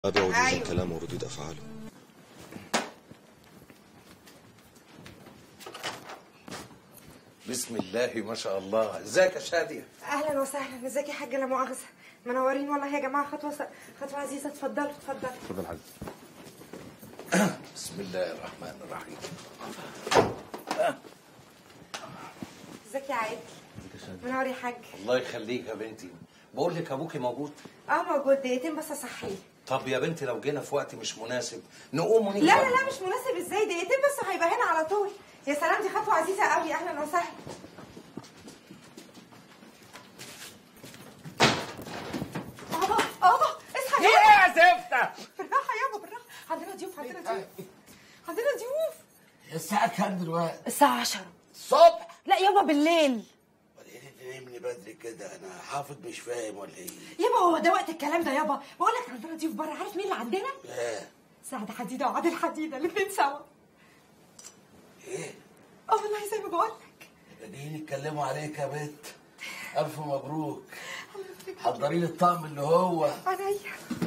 تابعوا وجوز أيوة. الكلام وردود أفعاله بسم الله ما شاء الله ازيك يا شادية اهلا وسهلا ازيك يا حاجه لا مؤاخذه منورين والله يا جماعه خطوه س... خطوه عزيزه اتفضلوا اتفضلوا اتفضل حاج بسم الله الرحمن الرحيم ازيك يا عادل منور يا حاج الله يخليك يا بنتي بقول لك ابوكي موجود اه موجود دقيقتين بس اصحيه طب يا بنتي لو جينا في وقت مش مناسب نقوم ونيجي لا لا لا مش مناسب ازاي دقيقتين بس هيبقى هنا على طول يا سلام دي خطوه عزيزه قوي اهلا وسهلا بابا بابا اصحى ايه يابا يا زفته بالراحه يابا بالراحه عندنا ضيوف عندنا ضيوف عندنا ضيوف الساعة كام دلوقتي؟ الساعه 10 الصبح؟ لا يابا بالليل ولا ايه اللي نايمني بدري كده؟ أنا حافظ مش فاهم ولا إيه؟ يابا هو ده وقت الكلام ده يابا بقول لك عندنا ضيوف بره عارف مين اللي عندنا إيه؟ سعد حديده وعادل حديده الاثنين سوا إيه؟ اه والله زي ما بقول لك جايين يتكلموا عليك يا بنت ألف مبروك حضري لي الطقم اللي هو عينيا